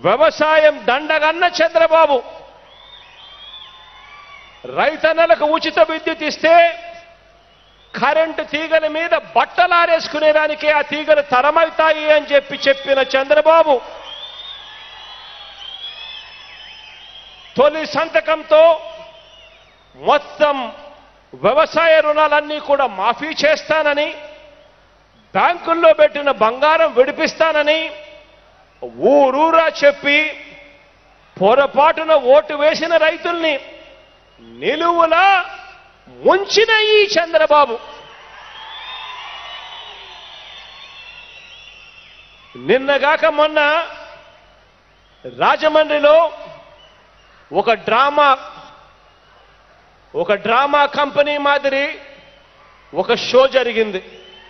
వ్యవసాయం దండగన్న చంద్రబాబు రైతన్నలకు ఉచిత విద్యుత్ ఇస్తే కరెంటు తీగల మీద బట్టలారేసుకునేదానికి ఆ తీగలు తరమవుతాయి అని చెప్పి చెప్పిన చంద్రబాబు తొలి సంతకంతో మొత్తం వ్యవసాయ రుణాలన్నీ కూడా మాఫీ చేస్తానని బ్యాంకుల్లో పెట్టిన బంగారం విడిపిస్తానని ఊరూరా చెప్పి పొరపాటున ఓటు వేసిన రైతుల్ని నిలువులా ముంచిన ఈ చంద్రబాబు నిన్నగాక మొన్న రాజమండ్రిలో ఒక డ్రామా ఒక డ్రామా కంపెనీ మాదిరి ఒక షో జరిగింది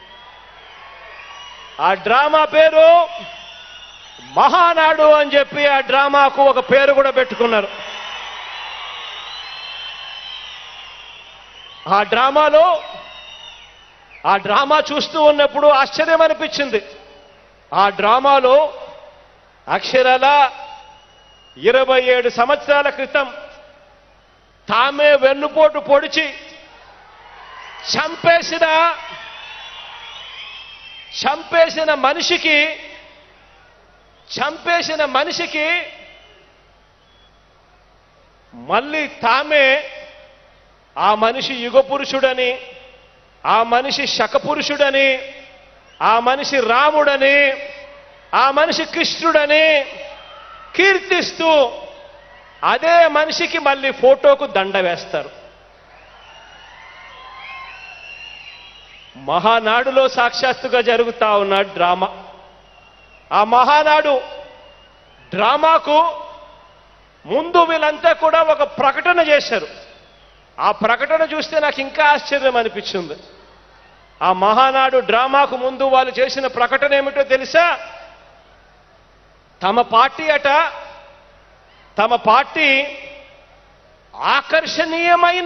ఆ డ్రామా పేరు మహానాడు అని చెప్పి ఆ డ్రామాకు ఒక పేరు కూడా పెట్టుకున్నారు ఆ డ్రామాలో ఆ డ్రామా చూస్తూ ఉన్నప్పుడు ఆశ్చర్యం అనిపించింది ఆ డ్రామాలో అక్షరాల ఇరవై ఏడు సంవత్సరాల క్రితం తామే వెన్నుపోటు పొడిచి చంపేసిన చంపేసిన మనిషికి చంపేసిన మనిషికి మళ్ళీ తామే ఆ మనిషి యుగ పురుషుడని ఆ మనిషి శకపురుషుడని ఆ మనిషి రాముడని ఆ మనిషి కృష్ణుడని కీర్తిస్తూ అదే మనిషికి మళ్ళీ ఫోటోకు దండ వేస్తారు మహానాడులో సాక్షాత్తుగా జరుగుతా ఉన్న డ్రామా ఆ మహానాడు డ్రామాకు ముందు వీళ్ళంతా కూడా ఒక ప్రకటన చేశారు ఆ ప్రకటన చూస్తే నాకు ఇంకా ఆశ్చర్యం అనిపించింది ఆ మహానాడు డ్రామాకు ముందు వాళ్ళు చేసిన ప్రకటన ఏమిటో తెలుసా తమ పార్టీ అట తమ పార్టీ ఆకర్షణీయమైన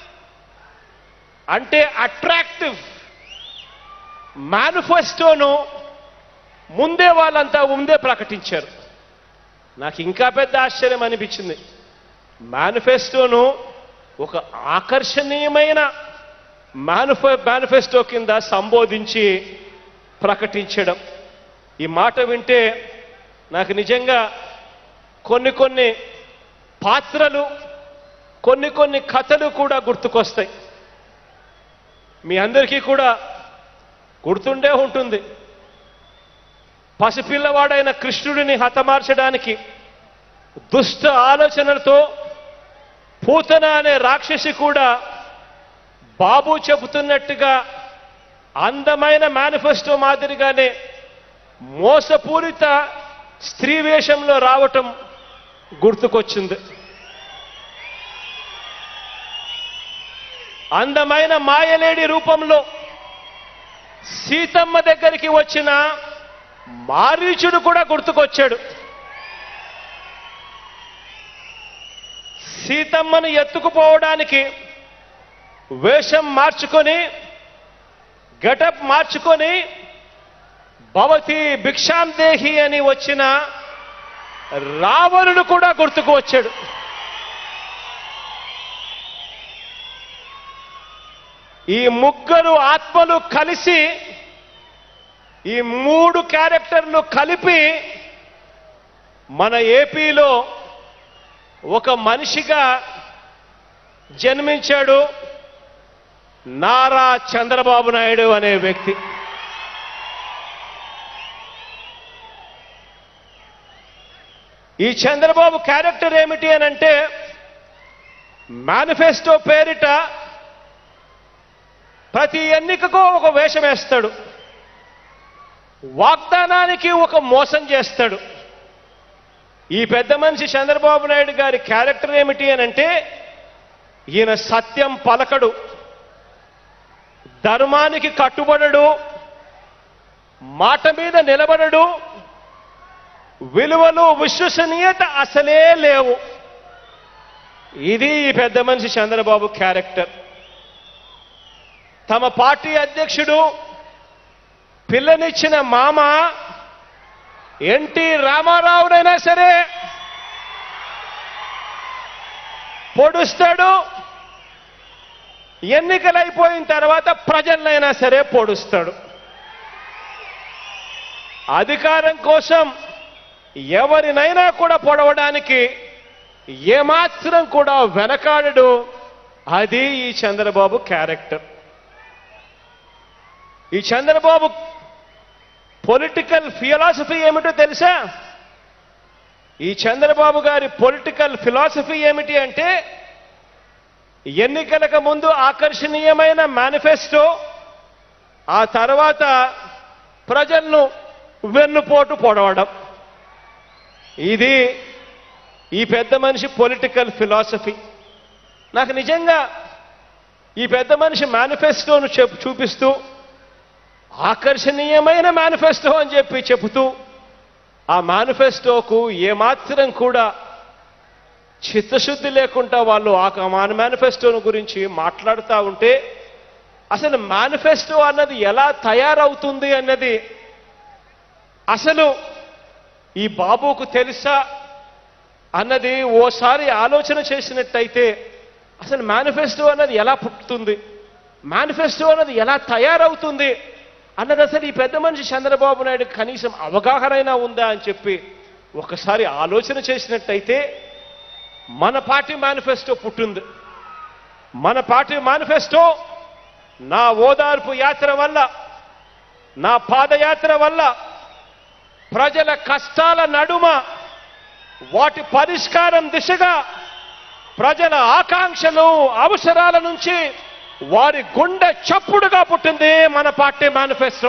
అంటే అట్రాక్టివ్ మేనిఫెస్టోను ముందే వాళ్ళంతా ముందే ప్రకటించారు నాకు ఇంకా పెద్ద ఆశ్చర్యం అనిపించింది మేనిఫెస్టోను ఒక ఆకర్షణీయమైన మేనిఫె మేనిఫెస్టో కింద సంబోధించి ప్రకటించడం ఈ మాట వింటే నాకు నిజంగా కొన్ని కొన్ని పాత్రలు కొన్ని కొన్ని కథలు కూడా గుర్తుకొస్తాయి మీ అందరికీ కూడా గుర్తుండే ఉంటుంది పసిపిల్లవాడైన కృష్ణుడిని హతమార్చడానికి దుష్ట ఆలోచనలతో పూతన అనే రాక్షసి కూడా బాబు చెబుతున్నట్టుగా అందమైన మేనిఫెస్టో మాదిరిగానే మోసపూరిత స్త్రీ వేషంలో రావటం గుర్తుకొచ్చింది అందమైన మాయలేడి రూపంలో సీతమ్మ దగ్గరికి వచ్చిన మారీచుడు కూడా గుర్తుకొచ్చాడు సీతమ్మను ఎత్తుకుపోవడానికి వేషం మార్చుకొని గెటప్ మార్చుకొని భవతి భిక్షాం దేహి అని వచ్చిన రావణుడు కూడా గుర్తుకు వచ్చాడు ఈ ముగ్గురు ఆత్మలు కలిసి ఈ మూడు క్యారెక్టర్లు కలిపి మన ఏపీలో ఒక మనిషిగా జన్మించాడు నారా చంద్రబాబు నాయుడు అనే వ్యక్తి ఈ చంద్రబాబు క్యారెక్టర్ ఏమిటి అని అంటే మేనిఫెస్టో పేరిట ప్రతి ఎన్నికకు ఒక వేషం వేస్తాడు వాగ్దానానికి ఒక మోసం చేస్తాడు ఈ పెద్ద మనిషి చంద్రబాబు నాయుడు గారి క్యారెక్టర్ ఏమిటి అని అంటే ఈయన సత్యం పలకడు ధర్మానికి కట్టుబడడు మాట మీద నిలబడడు విలువలు విశ్వసనీయత అసలే లేవు ఇది ఈ పెద్ద మనిషి చంద్రబాబు క్యారెక్టర్ తమ పార్టీ అధ్యక్షుడు పిల్లనిచ్చిన మామ ఎన్టీ రామారావునైనా సరే పొడుస్తాడు ఎన్నికలు అయిపోయిన తర్వాత ప్రజలనైనా సరే పొడుస్తాడు అధికారం కోసం ఎవరినైనా కూడా పొడవడానికి ఏమాత్రం కూడా వెనకాడడు అది ఈ చంద్రబాబు క్యారెక్టర్ ఈ చంద్రబాబు పొలిటికల్ ఫిలాసఫీ ఏమిటో తెలుసా ఈ చంద్రబాబు గారి పొలిటికల్ ఫిలాసఫీ ఏమిటి అంటే ఎన్నికలకు ముందు ఆకర్షణీయమైన మేనిఫెస్టో ఆ తర్వాత ప్రజలను వెన్నుపోటు పొడవడం ఇది ఈ పెద్ద మనిషి పొలిటికల్ ఫిలాసఫీ నాకు నిజంగా ఈ పెద్ద మనిషి మేనిఫెస్టోను చెప్ చూపిస్తూ ఆకర్షణీయమైన మేనిఫెస్టో అని చెప్పి చెబుతూ ఆ మేనిఫెస్టోకు ఏమాత్రం కూడా చిత్తశుద్ధి లేకుండా వాళ్ళు ఆ మేనిఫెస్టోను గురించి మాట్లాడుతూ ఉంటే అసలు మేనిఫెస్టో అన్నది ఎలా తయారవుతుంది అన్నది అసలు ఈ బాబుకు తెలుసా అన్నది ఓసారి ఆలోచన చేసినట్టయితే అసలు మేనిఫెస్టో అన్నది ఎలా పుట్టుతుంది మేనిఫెస్టో అన్నది ఎలా తయారవుతుంది అన్నది అసలు ఈ పెద్ద మనిషి చంద్రబాబు నాయుడు కనీసం అవగాహన అయినా ఉందా అని చెప్పి ఒకసారి ఆలోచన చేసినట్టయితే మన పార్టీ మేనిఫెస్టో పుట్టింది మన పార్టీ మేనిఫెస్టో నా ఓదార్పు యాత్ర వల్ల నా పాదయాత్ర వల్ల ప్రజల కష్టాల నడుమ వాటి పరిష్కారం దిశగా ప్రజల ఆకాంక్షలు అవసరాల నుంచి వారి గుండె చప్పుడుగా పుట్టింది మన పార్టీ మేనిఫెస్టో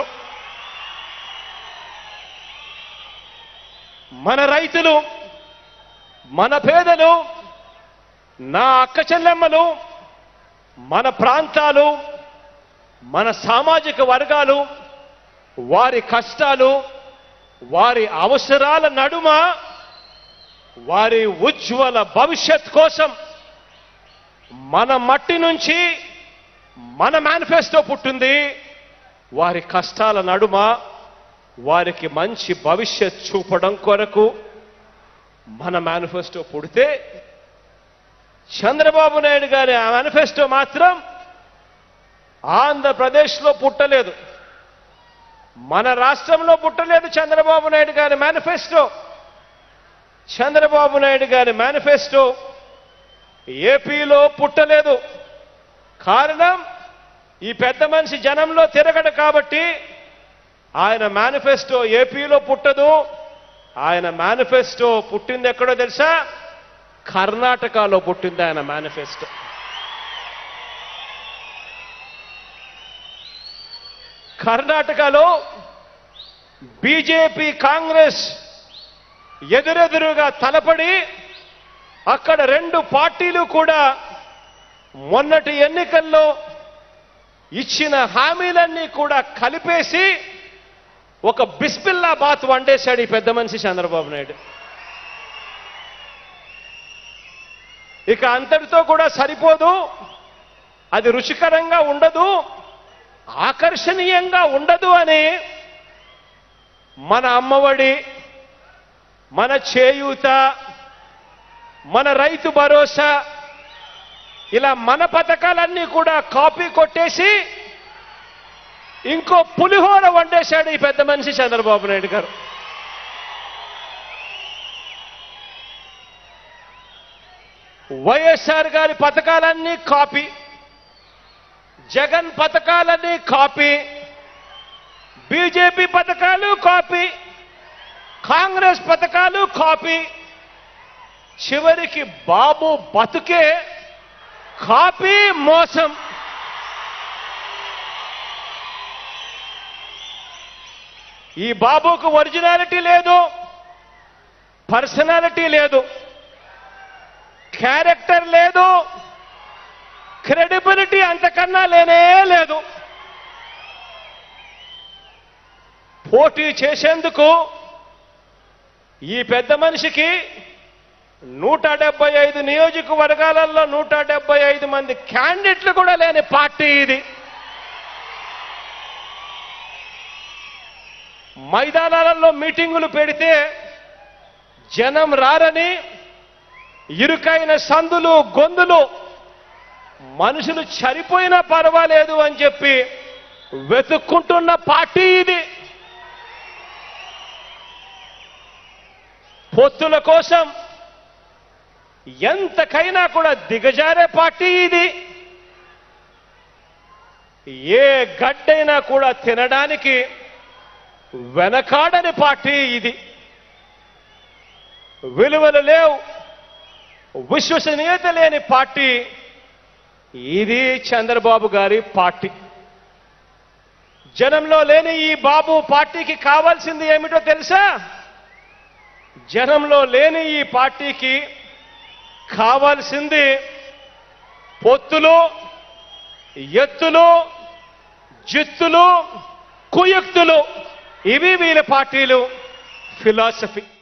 మన రైతులు మన పేదలు నా అక్క చెల్లెమ్మలు మన ప్రాంతాలు మన సామాజిక వర్గాలు వారి కష్టాలు వారి అవసరాల నడుమ వారి ఉజ్వల భవిష్యత్ కోసం మన మట్టి నుంచి మన మేనిఫెస్టో పుట్టింది వారి కష్టాల నడుమ వారికి మంచి భవిష్యత్ చూపడం కొరకు మన మేనిఫెస్టో పుడితే చంద్రబాబు నాయుడు గారి ఆ మేనిఫెస్టో మాత్రం ఆంధ్రప్రదేశ్లో పుట్టలేదు మన రాష్ట్రంలో పుట్టలేదు చంద్రబాబు నాయుడు గారి మేనిఫెస్టో చంద్రబాబు నాయుడు గారి మేనిఫెస్టో ఏపీలో పుట్టలేదు కారణం ఈ పెద్ద మనిషి జనంలో తిరగడు కాబట్టి ఆయన మేనిఫెస్టో ఏపీలో పుట్టదు ఆయన మేనిఫెస్టో పుట్టింది ఎక్కడో తెలుసా కర్ణాటకలో పుట్టింది ఆయన మేనిఫెస్టో కర్ణాటకలో బీజేపీ కాంగ్రెస్ ఎదురెదురుగా తలపడి అక్కడ రెండు పార్టీలు కూడా మొన్నటి ఎన్నికల్లో ఇచ్చిన హామీలన్నీ కూడా కలిపేసి ఒక బిస్మిల్లా బాత్ వండేశాడు ఈ పెద్ద మనిషి చంద్రబాబు నాయుడు ఇక అంతటితో కూడా సరిపోదు అది రుచికరంగా ఉండదు ఆకర్షణీయంగా ఉండదు అని మన అమ్మఒడి మన చేయూత మన రైతు భరోసా ఇలా మన పథకాలన్నీ కూడా కాపీ కొట్టేసి ఇంకో పులిహోర వండేశాడు ఈ పెద్ద మనిషి చంద్రబాబు నాయుడు గారు వైఎస్ఆర్ గారి పథకాలన్నీ కాపీ జగన్ పథకాలన్నీ కాపీ బీజేపీ పథకాలు కాపీ కాంగ్రెస్ పథకాలు కాపీ చివరికి బాబు బతుకే కాపీ మోసం ఈ బాబుకు ఒరిజినాలిటీ లేదు పర్సనాలిటీ లేదు క్యారెక్టర్ లేదు క్రెడిబిలిటీ అంతకన్నా లేనే లేదు పోటీ చేసేందుకు ఈ పెద్ద మనిషికి నూట డెబ్బై ఐదు నియోజకవర్గాలలో నూట డెబ్బై ఐదు మంది క్యాండిడేట్లు కూడా లేని పార్టీ ఇది మైదానాలలో మీటింగులు పెడితే జనం రారని ఇరుకైన సందులు గొంతులు మనుషులు చనిపోయినా పర్వాలేదు అని చెప్పి వెతుక్కుంటున్న పార్టీ ఇది పొత్తుల కోసం ఎంతకైనా కూడా దిగజారే పార్టీ ఇది ఏ గడ్డైనా కూడా తినడానికి వెనకాడని పార్టీ ఇది విలువలు లేవు విశ్వసనీయత లేని పార్టీ ఇది చంద్రబాబు గారి పార్టీ జనంలో లేని ఈ బాబు పార్టీకి కావాల్సింది ఏమిటో తెలుసా జనంలో లేని ఈ పార్టీకి కావాల్సింది పొత్తులు ఎత్తులు జిత్తులు కుయుక్తులు ఇవి వీళ్ళ పార్టీలు ఫిలాసఫీ